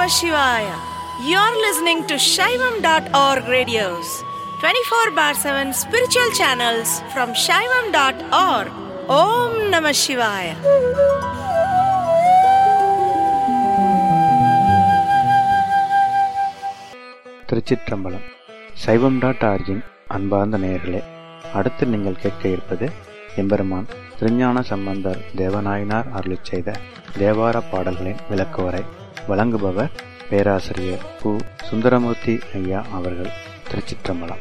Shivaya. You're listening to Shaivam.org radios, 24 bar 7 spiritual channels from Shaivam.org. Om Namah Shivaya. திருச்சிற்றம்பலம் சைவம் dot origin அன்பார்ந்த நேயர்களே அடுத்து நீங்கள் கேட்க இருப்பது எம்பெருமான் திருஞான சம்பந்தர் தேவநாயனார் அருளிச் செய்த தேவார பாடல்களின் விளக்குவரை வழங்குபவர் பேராசிரியர் பு சுந்தரமூர்த்தி ஐயா அவர்கள் திருச்சிற்றம்பலம்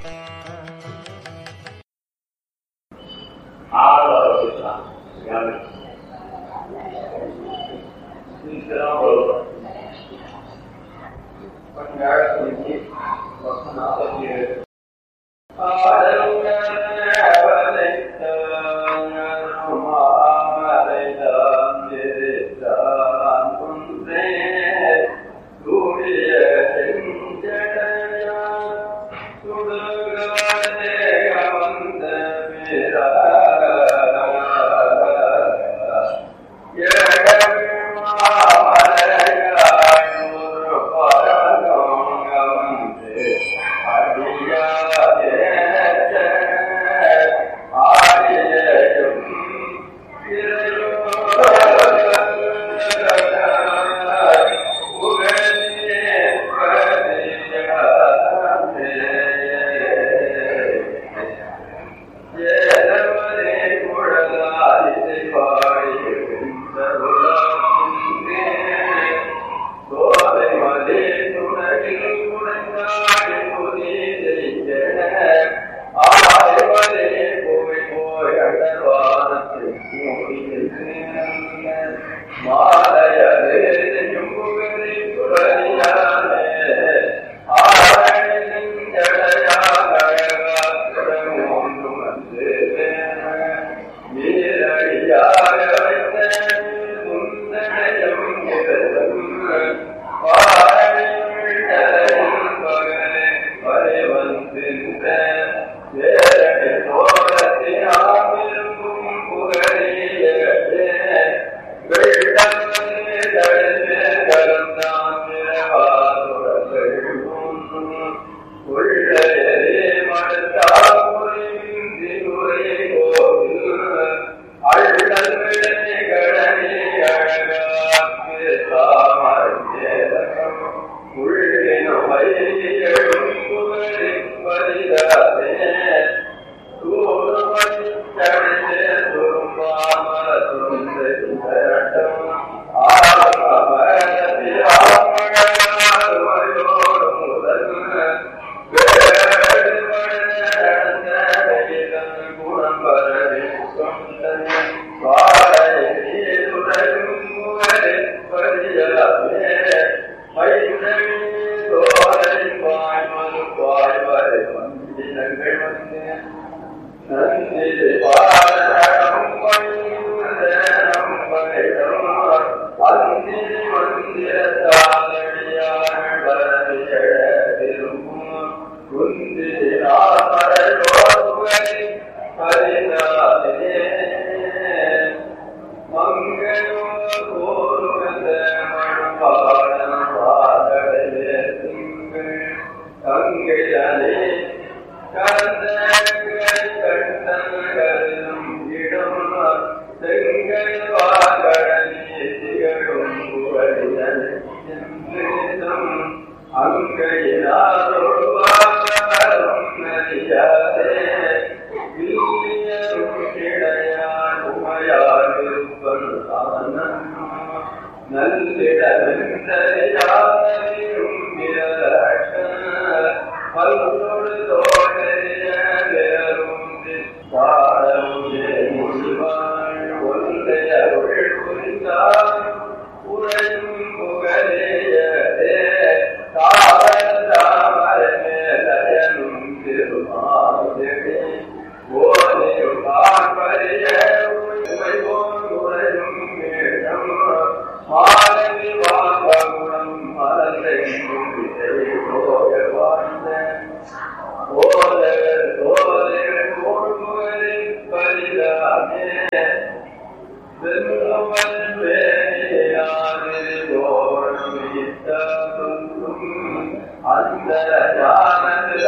Then அந்த ஞானது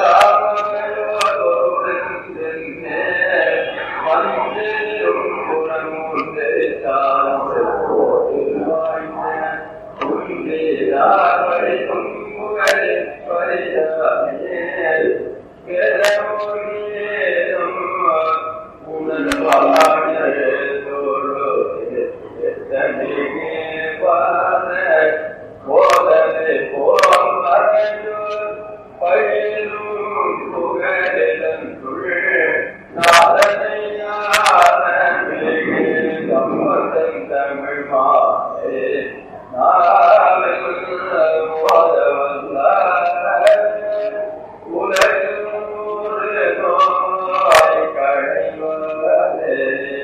போதனை போம் மறைஞ்சோர் பயிலும் புகழெழுந்துள் நாதனை ஞானமே சம்மதம் தமிழ் மாலே நாவல் போத வந்தார் உலகில் ஒரு நோய் களைவதே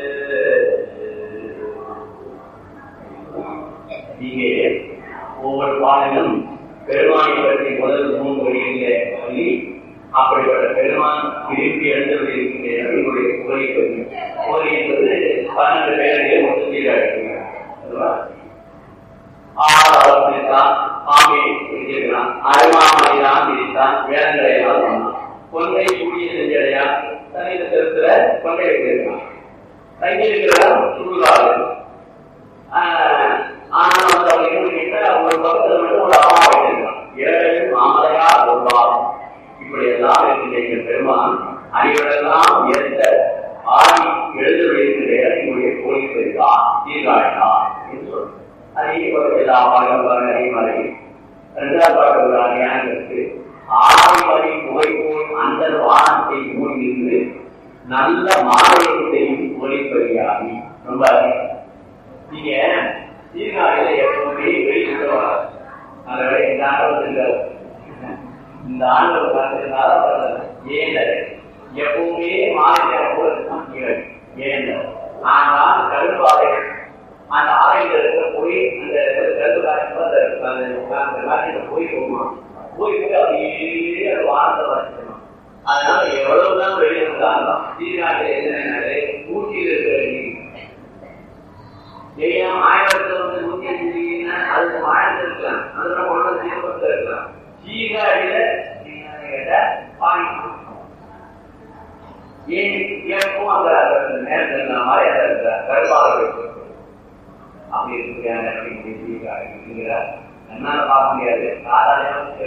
இங்கே ஒவ்வொரு பாடலும் பெருமானை பற்றி முதல் மூன்று வழியிலே சொல்லி அப்படிப்பட்ட பெருமான் விரும்பி எழுந்தவர்கள் இருக்கின்றன உங்களுடைய புகழை பற்றி புகழ் என்பது பன்னெண்டு பேரையே மொத்தத்தில் அழைக்கிறார் ஆறாவது பிரித்தான் ஆமே பிரிச்சிருக்கிறான் அருமாமலைதான் பிரித்தான் வேதங்களை எல்லாம் சொன்னான் கொன்றை சூரிய செஞ்சடையா தனித்த திருத்துல கொண்டை வைத்திருக்கிறான் தங்கியிருக்கிறார் சுடுகாடு ஆனா வந்து அவங்க என்ன பண்ணிட்டா ஒரு பக்கத்துல மட்டும் ஒரு அம்மா வைத்திருக்கான் ஏழு மாமலையா ஒருவாரம் இப்படி எல்லாம் இருக்கின்ற இந்த பெருமான் அனைவரெல்லாம் எந்த ஆடி எழுத வைக்கின்ற என்னுடைய கோயில் பெருகா தீர்காழா என்று சொல்றோம் அதே போல எல்லா பாடலும் பாருங்க அதே மாதிரி ரெண்டாவது பாட்டு ஞானத்திற்கு ஆடி மணி புகை போல் அந்த வானத்தை மூடி நின்று நல்ல மாலையத்தையும் ஒளிப்பறியாகி ரொம்ப அருமை. நீங்க சீர்காழியில எப்பவுமே வெளியிட்டு வராது அதனால இந்த ஆண்டவத்தில் இந்த ஆண்டவர் பார்த்ததுனால ஏன் எப்பவுமே மாநில ஏன் ஆனால் கருப்பாதை அந்த ஆலையில இருக்க போய் அந்த கருப்பு அந்த காட்சியில போய் போகணும் போய் போய் அப்படியே அது வாரத்தை வச்சுக்கணும் அதனால எவ்வளவுதான் வெளியிருந்தாலும் சீர்காழியில் என்ன ஊட்டியில் இருக்கிற நீர் ஏன் ஆயிரத்துல வந்து நூத்தி அஞ்சு டிகிரினா அதுக்கு ஆயிரத்துல இருக்கலாம் அதுல கொண்டு வந்து சீர்படுத்த இருக்கலாம் சீகாடியில கேட்ட பாணி ஏன் எப்பவும் அந்த அந்த நேரத்தில் நான் மாதிரி அதை இருக்கிறார் கருப்பாளர்கள் அப்படி இருக்கிறாங்க அப்படின்னு சீகாடி இருக்கிறார் என்னால பார்க்க முடியாது சாதாரண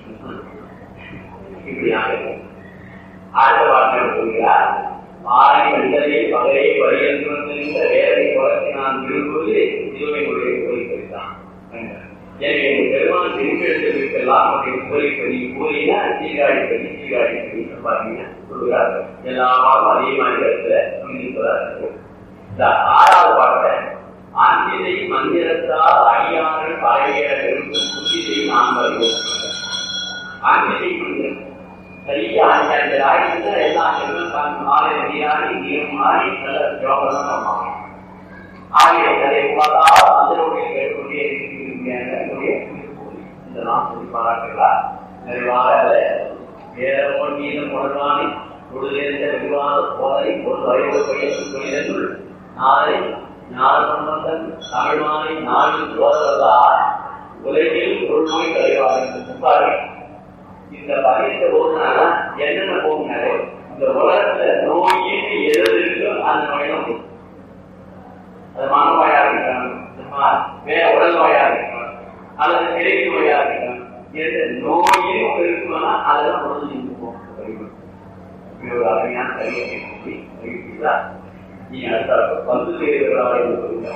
இப்படி ஆகும் அடுத்த வார்த்தை சொல்கிறார் ஆரணி மனிதரை பகரை வழியென்ற வேலை வளர்ச்சி நான் விரும்புவது சிவனுடைய கோரிக்கைத்தான் எனவே பெருமான் திரும்பி எடுத்ததற்கெல்லாம் அவருடைய கோரிக்கை கூறினா சீராடி படி சீராடி படி பார்த்தீங்கன்னா சொல்கிறார்கள் எல்லா பாட்டும் அதே மாதிரி இடத்துல சொல்லியிருக்கிறார்கள் இந்த ஆறாவது பாட்டை அஞ்சிதை மந்திரத்தால் அடியாறு பழைய விரும்பும் புத்திதை நாம் வருவோம் அஞ்சிதை மந்திரம் சரியா அஞ்சு அஞ்சு ஆயிரத்துல எல்லாம் எல்லாம் மாலை நீராடி நீரும் மாறி நல்ல ஜோகம் பண்ணுவாங்க ஆகிய அதை பார்த்தா அதனுடைய கேட்கக்கூடிய இருக்கக்கூடிய இந்த நாம் சொல்லி பாராட்டுகிறார் நிறைவாக வேற மீதும் உணர்வானி உடலிருந்த விரிவான போதை ஒரு வரைவு பையன் தொழிலுள் நாளை ஞான சம்பந்தன் தமிழ்மானை நாளில் சோதரதார் உலகில் ஒரு நோய் கலைவாக முப்பார்கள் இந்த பகிர்ந்த போதுனால என்னென்ன போகுனாலே இந்த உலகத்துல நோயின்னு எது இருக்கோ அந்த நோயெல்லாம் போகும் அது மனநோயா இருக்கலாம் வேற உடல் நோயா இருக்கலாம் அல்லது கிழக்கு நோயா இருக்கலாம் எந்த நோயும் இருக்குமானா அதெல்லாம் பொழுது நீங்க போகும் இது ஒரு அருமையான சரியை அறிவிக்கிறா நீ அடுத்த பந்து செய்கிறவர்களாக சொல்லுங்க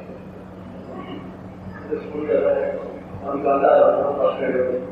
நமக்கு வந்து அதை ரொம்ப கஷ்டம் எடுக்கும்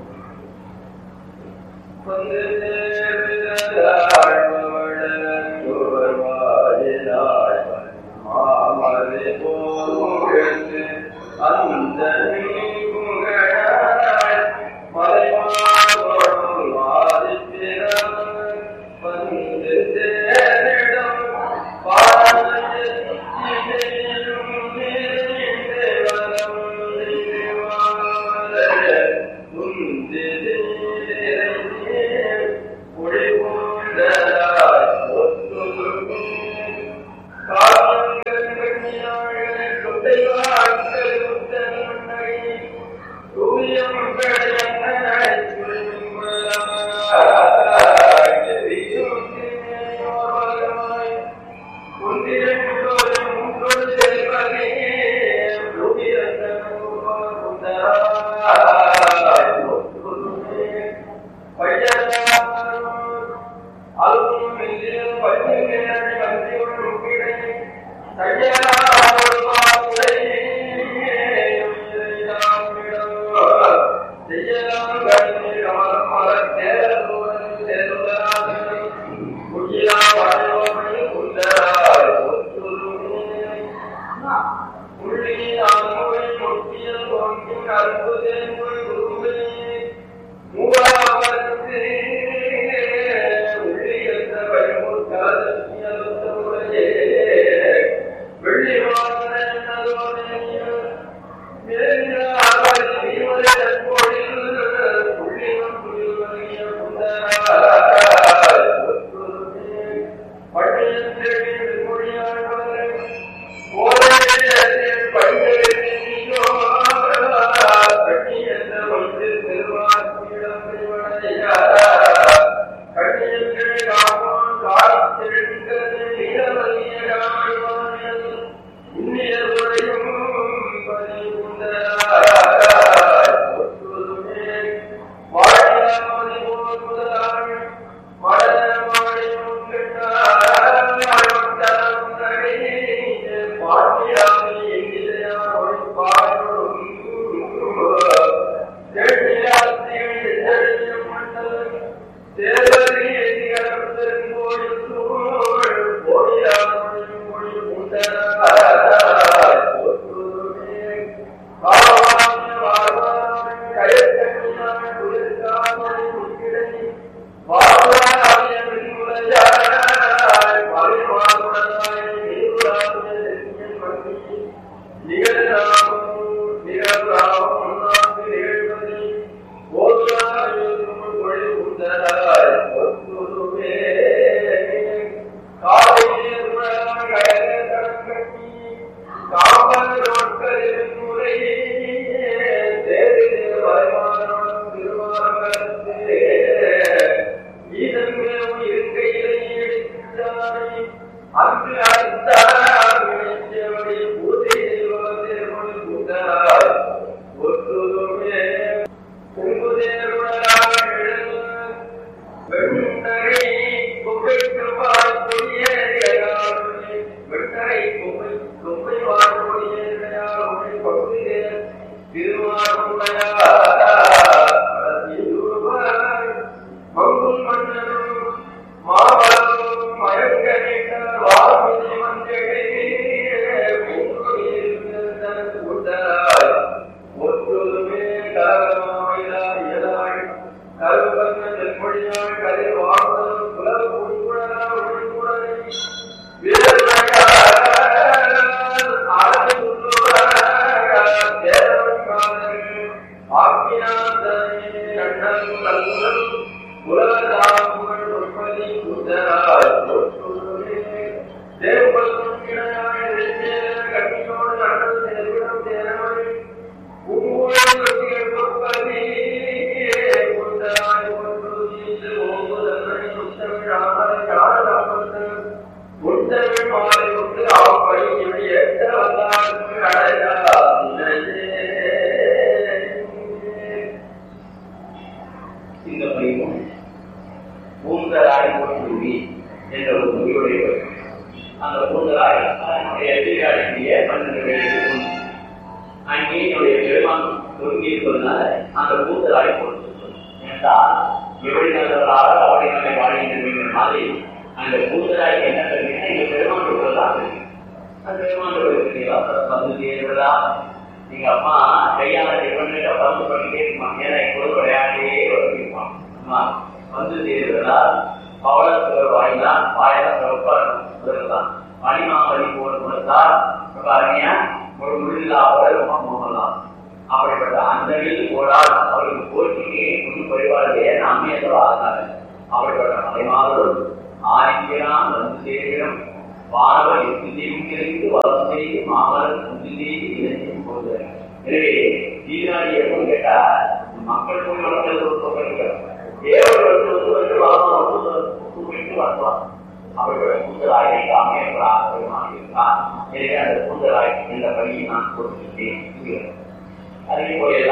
இந்த பதிவும் பூந்தராய் போற்றி என்ற ஒரு மொழியுடைய அந்த பூந்தராய் அதனுடைய எதிராளிய பன்னெண்டு பேருக்கு உண்டு அங்கே என்னுடைய பெருமான் ஒருங்கி இருப்பதனால அந்த பூந்தராய் போட்டு என்றால் எப்படி நல்லவராக அவரை நம்மை வாழ்கின்ற மாதிரி அந்த பூந்தராய் என்ன தெரியுமா எங்க பெருமான் சொல்றதா தெரியும் அந்த பெருமான் வந்து சேர்வதா எங்க அம்மா கையால பண்ணிட்டு பந்து பண்ணிட்டே இருப்பான் ஏன்னா எப்போது விளையாண்டே வருவான் அம்மா வந்து சேர்வதா பவளத்துக்கு வாயிலாம் வாயிலாம் சிறப்பாக மணிமாமணி போல் கொடுத்தால் ரொம்ப அருமையா ஒரு முள்ளில்லாமல் ரொம்ப போகலாம் அப்படிப்பட்ட அந்தவில் ஓடால் அவருக்கு போட்டிக்கு முன் குறைவாளர்களே அம்மையத்தில் ஆகிறாங்க அப்படிப்பட்ட மலைமாறும் ஆதித்யனாம் வந்து சேரிடம் பார்வை திசைவிலிருந்து வளம் செய்து மாமலர் முந்தி செய்து இணையும் போது எனவே சீனாடி எப்போ கேட்டா மக்கள் போய் வளர்ந்தது ஒரு பக்கம் தேவர்கள் வந்து வந்து வளர்ந்து வந்து வரலாம் அவர்கள் கூந்தலாய் அமையப்படாத இருந்தார் எனவே அந்த கூந்தலாய் என்ற பணியை நான் கொடுத்துட்டேன் அதே போல எல்லா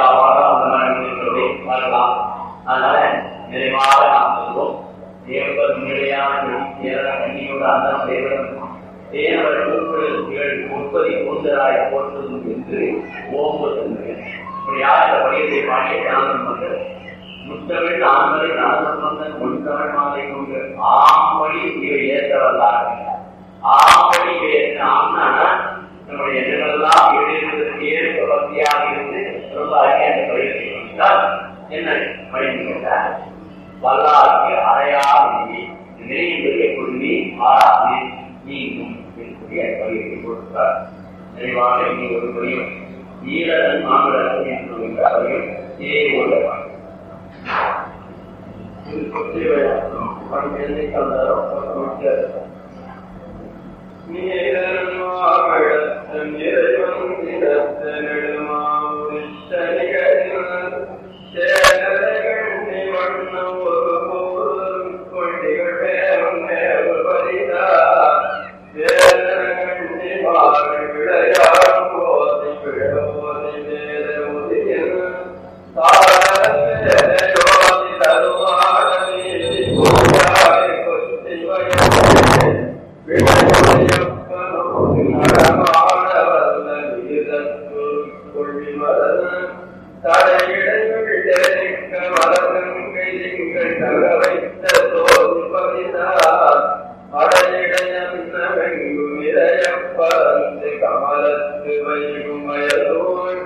வாரம் வரலாம் அதனால நிறைவாக நாம் சொல்வோம் தேவர்கள் முன்னிலையான கண்ணியோட அந்த தேவன் தேவர் மூக்கள் முப்பதி கூந்தலாய் போற்றும் என்று ஓம்புவது இப்படி யார் இந்த படியத்தை பாடிய தியானம் பண்றது முத்தமிழ் ஆண்களை நாதமந்தன் முன்தமிழ் மாலை கொண்டு ஆம்படி இவை ஏற்ற வல்லார் ஆம்படி இவை ஏற்ற ஆம்னா நம்முடைய எண்ணங்களெல்லாம் எழுதுவதற்கு ஏற்ப வசதியாக இருந்து ரொம்ப அருமையா அந்த பயிர் செய்யணும் என்ன பயிர் கேட்டால் வல்லாருக்கு அறையா நெறி நெறியின்படி எப்பொழுதுமே ஆறாது நீங்கும் இருக்கக்கூடிய பயிரை கொடுத்தார் நிறைவான இனி ஒரு பயிரும் ஈரன் மாமலர் என்று சொல்கின்ற பயிரும் இதே போல கமலத்து வைகும் வயதோன்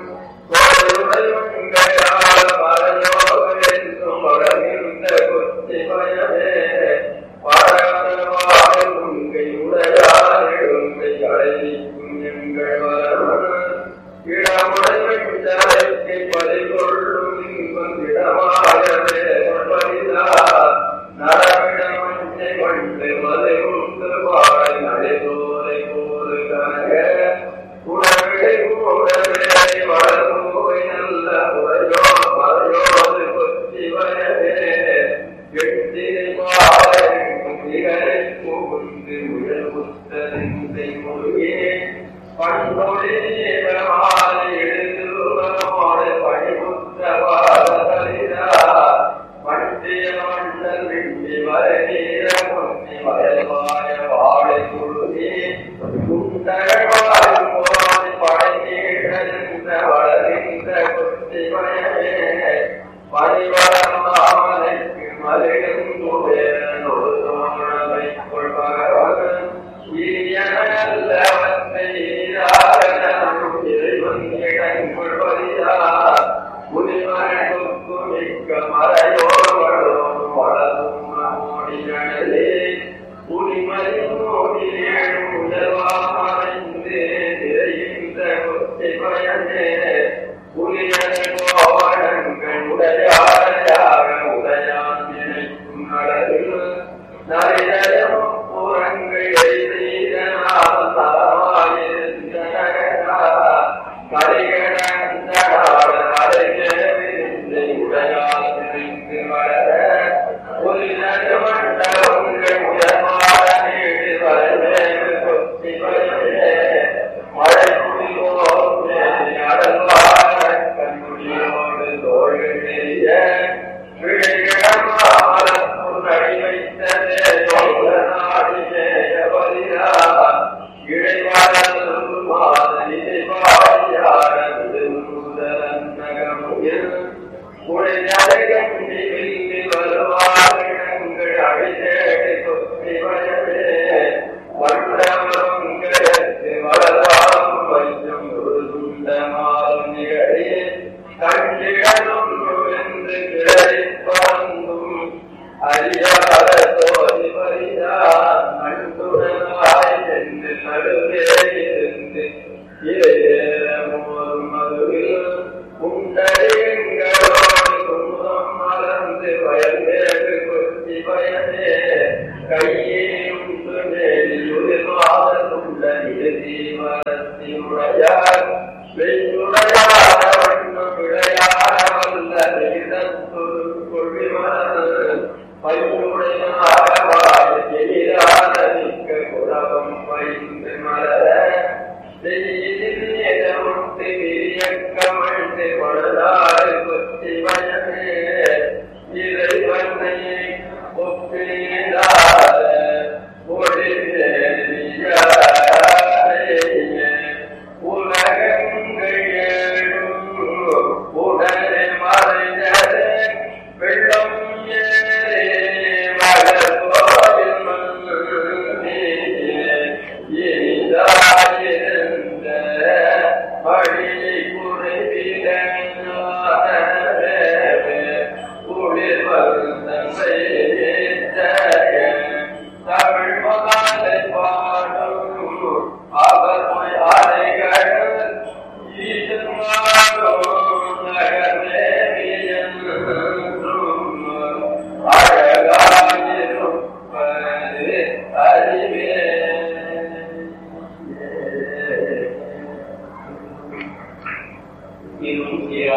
உலகங்கள் ஏழும் உடனே மறைந்ததே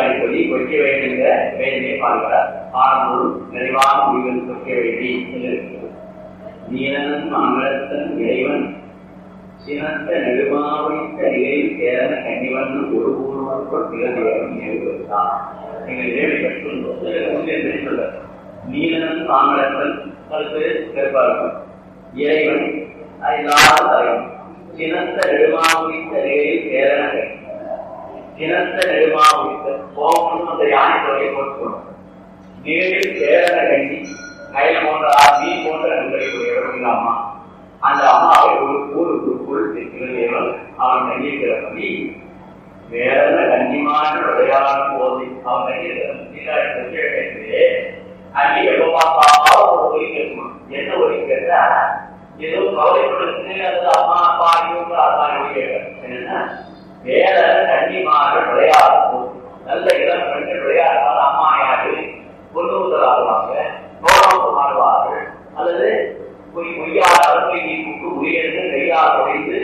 சீராடி சொல்லி கொய்க்க வேண்டுங்கிற வேதனையை பார்க்கிறார் ஆனந்தம் நிறைவான முடிவில் கொய்க்க வேண்டி என்று இருக்கிறது. நீலன் மங்களத்தன் இறைவன் சினத்த நெடுமாவைத்த நிலையில் சேரன கன்னிவன் ஒரு ஊர்வருக்குள் திகழ்ந்தவன் நினைவுதான் நீங்கள் இறைவனை பெற்று சொல்ல நீலன் மாமலத்தன் கருத்து சிறப்பாகும் இறைவன் இல்லாத தலைவன் சினத்த நெடுமாவைத்த நிலையில் சேரன கன்னி சினத்த நெடுமாவைத்த கோபம் அந்த யானை தொகை போட்டுக்கொண்டார் நேரில் சேரன கண்டி கயல் போன்ற மீ போன்ற நண்பரை உடையவர் அம்மா அந்த அம்மாவை ஒரு ஊருக்குள் திருநேவன் அவன் கண்ணியிருக்கிறபடி வேற கண்ணியமான விளையாட போது அவன் கண்ணியிருக்கிற அங்கே எப்ப பார்த்தாலும் ஒரு ஒலி கேட்கணும் என்ன ஒலி கேட்டா ஏதோ கவலைப்படுத்து அது அம்மா அப்பா இவங்க அப்பா கேட்க என்னன்னா வேற கண்ணியமான விளையாட போது நல்ல இளம் பெண்கள் விளையாடுவாங்க அம்மா யாரு பொண்ணு முதல் ஆடுவாங்க நோடம் ஆடுவார்கள் அல்லது பொய் பொய்யாளர் பொய் நீக்கு உயர்ந்து கையால் உடைந்து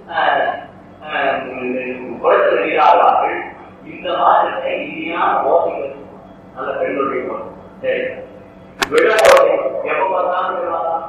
குளத்தில் நீராடுவார்கள் இந்த மாதிரி இனியான ஓசைகள் நல்ல பெண்களுடைய ஓசை. சரி விட ஓசை எப்ப பார்த்தாலும்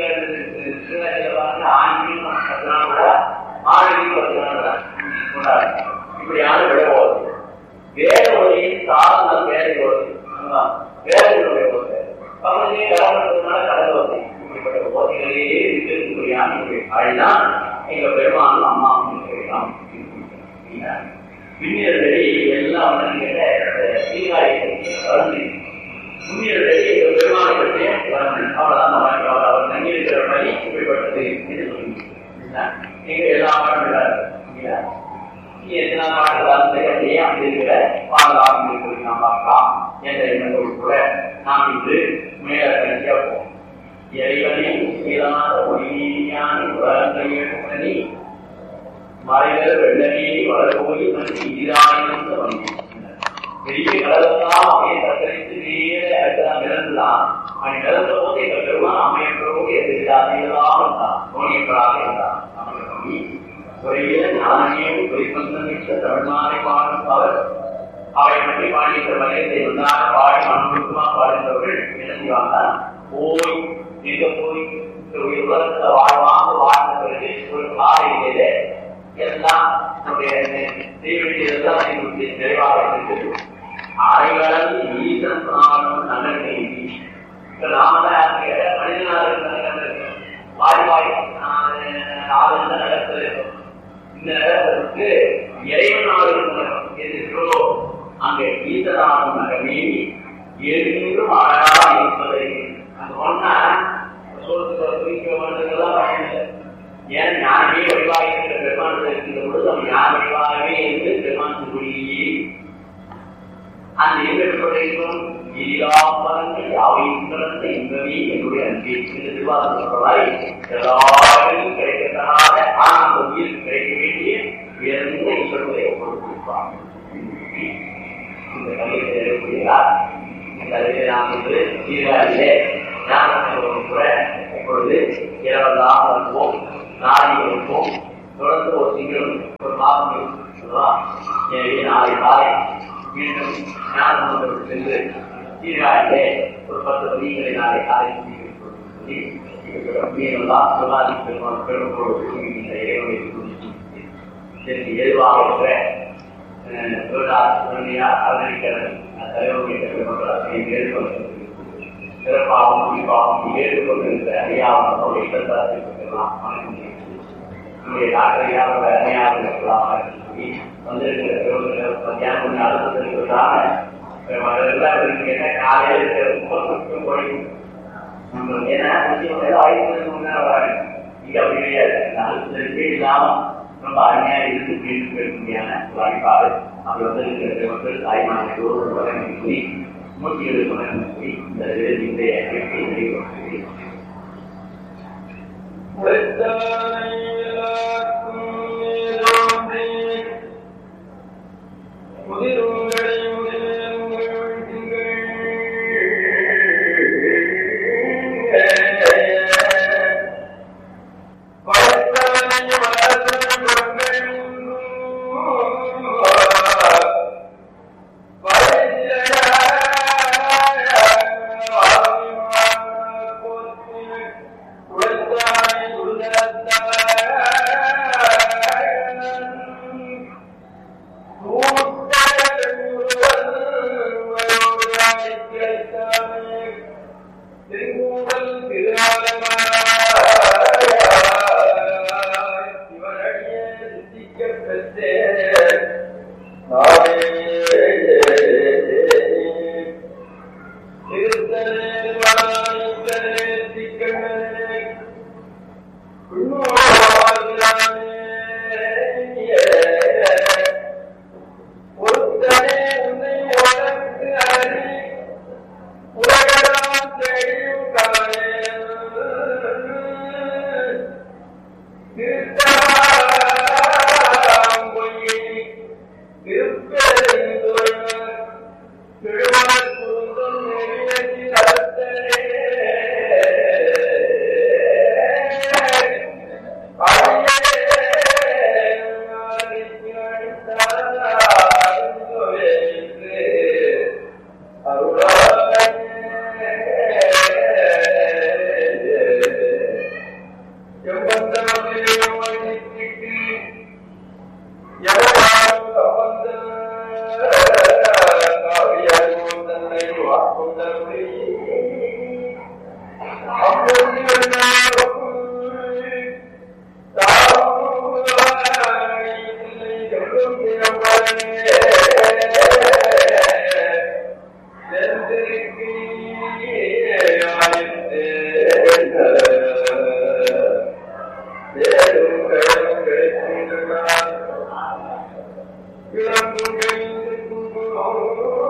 ஆண்களும் பத்து நாள் விட ஆண்களும் பத்து நாள் விட கொண்டாடு இப்படியான விட ஓசை வேற ஒளியின் சாதனம் வேற ஓசை வேற ஓசை பகுதியை கலந்துனால கடல் ஓசை இப்படிப்பட்ட ஓசைகளிலேயே இருக்கக்கூடியான அதுதான் எங்க பெருமானும் அம்மாவும் சொல்லலாம் பின்னியர்களே எல்லாம் வந்து சீராய் வளர்ந்து முன்னியர்களே எங்க பெருமானை பற்றிய வளர்ந்து அவ்வளவுதான் நம்ம அவர் அவர் தங்கி இருக்கிற பணி இப்படிப்பட்டது என்று சொல்லி எங்க எல்லா பாடம் எத்தனை பாடல்கள் ஏன் அப்படி இருக்கிற பாடலாம் சொல்லி நாம் பார்க்கலாம் என்ற எண்ணத்தோடு கூட நாம் இன்று மேல கடைசியா போவோம் இறைவனை இல்லாத ஒளியான உலகங்களை மறைவர் வெள்ளமே வளர்போய் மனுஷன் இதாயிரம் வந்து பெரிய கடலெல்லாம் அமைய தத்தரித்து நேர அடுத்ததான் மிதந்துதான் அவன் மிதந்த போது எங்கள் பெருமான் அமையப்போது எதிர்த்தாதையெல்லாம் இருந்தான் நோனியப்படாக இருந்தான் அமைய ஒரே ஞானமே குறிப்பந்தமிக்க தமிழ்நாளை பாடும் அவர் அவை பற்றி பாடிய வகையத்தை வந்தாக பாடி மனமுழுக்கமா பாடுகிறவர்கள் என்ன செய்வாங்க போய் மிக போய் உலகத்தை வாழ்வாங்க வாழ்ந்த பிறகு ஒரு காலையிலே எல்லாம் நம்முடைய தீவிரத்தையெல்லாம் எங்களுக்கு நிறைவாக இருக்கிறது அரைவளவு ஈசன் ஆளும் நலனை நாம மனிதனாக இருக்கிற வாய் வாய் ஆளுந்த நடக்கிறது இந்த நகரத்திற்கு இறைவனாக இருக்கிறோ அங்கே ஈசனாகும் நகமே எங்கும் அழகா இருப்பதை அது சொன்னா ஏன் ஞானமே வடிவாக இருக்கிற பெருமானத்தில் இருக்கின்ற பொழுது அவன் ஞான வடிவாகவே இருந்து பெருமானத்தின் குடியே அந்த எதிர்ப்படைக்கும் இல்லாமலங்கள் யாவையும் கலந்த இன்பமே என்னுடைய அன்பே இந்த திருவாரூர் சொல்றதாய் எல்லாருக்கும் கிடைக்கத்தனாத ஆனால் அந்த உயிருக்கு கிடைக்க வேண்டிய உயர்ந்த ஈஸ்வரத்தை கொடுத்திருப்பார் இந்த கல்வியை எழுதப்படுகிறார் இந்த அறிவை நாம் வந்து சீர்காழியிலே ஞானத்தோடு கூட இப்பொழுது இரவெல்லாம் வருவோம் நாளை இருப்போம் தொடர்ந்து ஒரு திங்களும் ஒரு மாதம் இருக்கும் எனவே நாளை காலை மீண்டும் ஞானமந்திரம் சென்று சீர்காழிலே ஒரு பத்து மணிகளை நாளை காலை மீனெல்லாம் சுகாதி பெருமாள் பெருமக்களோடு இந்த இறைவனை இதற்கு எதுவாக இருக்கிற அரணிக்கிறது தலைவருடைய பெருமக்கள் ஏற்படுத்த சிறப்பாகவும் குறிப்பாகவும் ஏற்றுக்கொண்டிருந்த அறியாமல் இடத்தாரை பெறலாம் நம்முடைய டாக்டரையாக அணையாக இருக்கலாம் வந்திருக்கிற பெருமக்கள் மத்தியானம் கொஞ்சம் அழுத்தத்திற்காக கேட்ட காலையில் படிக்கும் நம்ம ஏன்னா ஆயிரத்தி முன்னேற வராங்க இங்க அப்படி கிடையாது அழுத்தத்திற்கே இல்லாமல் ரொம்ப அருமையா இருந்து மீண்டும் பெருமையான வாய்ப்பாடு அப்படி வந்து மக்கள் தாய்மார்கள் ஒரு வழங்கி கூறி நூற்றி எழுபது வழங்கி கூறி இந்த இன்றைய அமைப்பை நிறைவு Thank you. Oh,